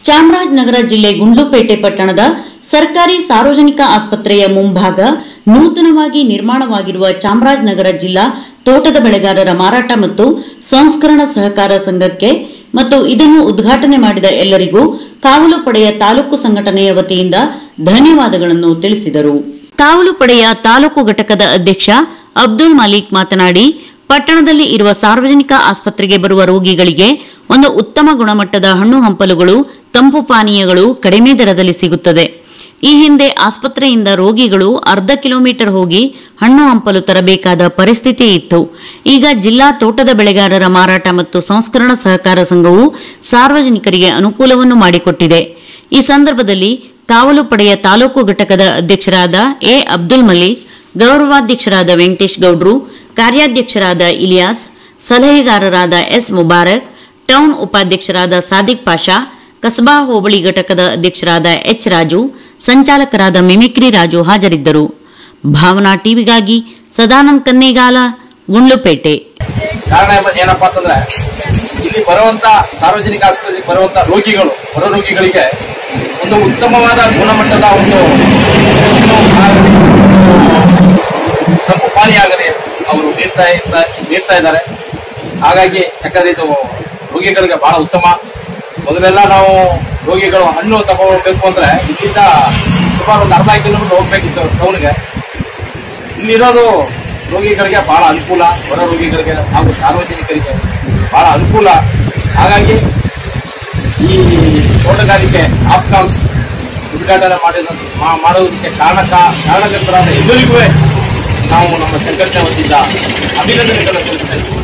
ಚಾಮರಾಜನಗರ ಜಿಲ್ಲೆ ಗುಂಡ್ಲುಪೇಟೆ ಪಟ್ಟಣದ ಸರ್ಕಾರಿ ಸಾರ್ವಜನಿಕ ಆಸ್ಪತ್ರೆಯ ಮುಂಭಾಗ ನೂತನವಾಗಿ ನಿರ್ಮಾಣವಾಗಿರುವ ಚಾಮರಾಜನಗರ ಜಿಲ್ಲಾ ತೋಟದ ಬೆಳೆಗಾರರ ಮಾರಾಟ ಮತ್ತು ಸಂಸ್ಕರಣ ಸಹಕಾರ ಸಂಘಕ್ಕೆ ಮತ್ತು ಇದನ್ನು ಉದ್ಘಾಟನೆ ಮಾಡಿದ ಎಲ್ಲರಿಗೂ ಕಾವಲು ಪಡೆಯ ತಾಲೂಕು ಸಂಘಟನೆಯ ವತಿಯಿಂದ ಧನ್ಯವಾದಗಳನ್ನು ತಿಳಿಸಿದರು ಕಾವಲು ಪಡೆಯ ತಾಲೂಕು ಘಟಕದ ಅಧ್ಯಕ್ಷ ಅಬ್ದುಲ್ ಮಾಲಿಕ್ ಮಾತನಾಡಿ ಪಟ್ಟಣದಲ್ಲಿ ಇರುವ ಸಾರ್ವಜನಿಕ ಆಸ್ಪತ್ರೆಗೆ ಬರುವ ರೋಗಿಗಳಿಗೆ ಒಂದು ಉತ್ತಮ ಗುಣಮಟ್ಟದ ಹಣ್ಣು ಹಂಪಲುಗಳು ತಂಪು ಪಾನೀಯಗಳು ಕಡಿಮೆ ದರದಲ್ಲಿ ಸಿಗುತ್ತದೆ ಈ ಹಿಂದೆ ಆಸ್ಪತ್ರೆಯಿಂದ ರೋಗಿಗಳು ಅರ್ಧ ಕಿಲೋಮೀಟರ್ ಹೋಗಿ ಹಣ್ಣು ಹಂಪಲು ತರಬೇಕಾದ ಪರಿಸ್ಥಿತಿ ಇತ್ತು ಈಗ ಜಿಲ್ಲಾ ತೋಟದ ಬೆಳೆಗಾರರ ಮಾರಾಟ ಮತ್ತು ಸಂಸ್ಕರಣ ಸಹಕಾರ ಸಂಘವು ಸಾರ್ವಜನಿಕರಿಗೆ ಅನುಕೂಲವನ್ನು ಮಾಡಿಕೊಟ್ಟಿದೆ ಈ ಸಂದರ್ಭದಲ್ಲಿ ಕಾವಲು ಪಡೆಯ ತಾಲೂಕು ಘಟಕದ ಅಧ್ಯಕ್ಷರಾದ ಎ ಅಬ್ದುಲ್ ಮಲೀಕ್ ಗೌರವಾಧ್ಯಕ್ಷರಾದ ವೆಂಕಟೇಶ್ ಗೌಡ್ರು ಕಾರ್ಯಾಧ್ಯಕ್ಷರಾದ ಇಲಿಯಾಸ್ ಸಲಹೆಗಾರರಾದ ಎಸ್ ಮುಬಾರಕ್ ಟೌನ್ ಉಪಾಧ್ಯಕ್ಷರಾದ ಸಾದಿಕ್ ಪಾಷಾ ಕಸಬಾ ಹೋಬಳಿ ಘಟಕದ ಅಧ್ಯಕ್ಷರಾದ ಎಚ್ ರಾಜು ಸಂಚಾಲಕರಾದ ಮಿಮಿಕ್ರಿ ರಾಜು ಹಾಜರಿದ್ದರು ಭಾವನಾ ಟಿವಿಗಾಗಿ ಸದಾನಂದ್ ಕನ್ನೇಗಾಲ ಗುಂಡ್ಲುಪೇಟೆ ಕಾರಣ ಏನ- ಏನಪ್ಪಾ ಅಂತಂದ್ರೆ ಇಲ್ಲಿ ಬರುವಂತ ಸಾರ್ವಜನಿಕ ಆಸ್ಪತ್ರೆಗೆ ಬರುವಂತ ರೋಗಿಗಳು ಹೊರ ರೋಗಿಗಳಿಗೆ ಒಂದು ಉತ್ತಮವಾದ ಗುಣಮಟ್ಟದ ಒಂದು ತಪ್ಪು ಪಾನೀಯ ಆಗಲಿ ಅವರು ನೀಡ್ತಾ ಇದ್ದ- ನೀಡ್ತಾ ಇದ್ದಾರೆ ಹಾಗಾಗಿ ಯಾಕಂದ್ರೆ ಇದು ರೋಗಿಗಳಿಗೆ ಬಹಳ ಉತ್ತಮ ಮೊದಲೆಲ್ಲ ನಾವು ರೋಗಿಗಳು ಹಣ್ಣು ತಗೋಬೇಕು ಅಂದ್ರೆ ಇಲ್ಲಿಂದ ಸುಮಾರು ಒಂದು ಅರ್ಧ ಕಿಲೋಮೀಟರ್ ಹೋಗ್ಬೇಕಿತ್ತು ಟೌನ್ಗೆ ಇಲ್ಲಿರೋದು ರೋಗಿಗಳಿಗೆ ಬಹಳ ಅನುಕೂಲ ಹೊರ ರೋಗಿಗಳಿಗೆ ಹಾಗೂ ಸಾರ್ವಜನಿಕರಿಗೆ ಬಹಳ ಅನುಕೂಲ ಹಾಗಾಗಿ ಈ ತೋಟಗಾರಿಕೆ ಆಪ್ಕಾಮ್ಸ್ ಉದ್ಘಾಟನೆ ಮಾಡಿದ ಮಾ- ಮಾಡೋದಕ್ಕೆ ಕಾರಣಕ ಕಾರಣಕರ್ತರಾದ ಎಲ್ಲರಿಗೂ ನಾವು ನಮ್ಮ ಸಂಘಟನೆ ವತಿಯಿಂದ ಅಭಿನಂದನೆಗಳನ್ನು ತಿಳಿಸ್ತೇವೆ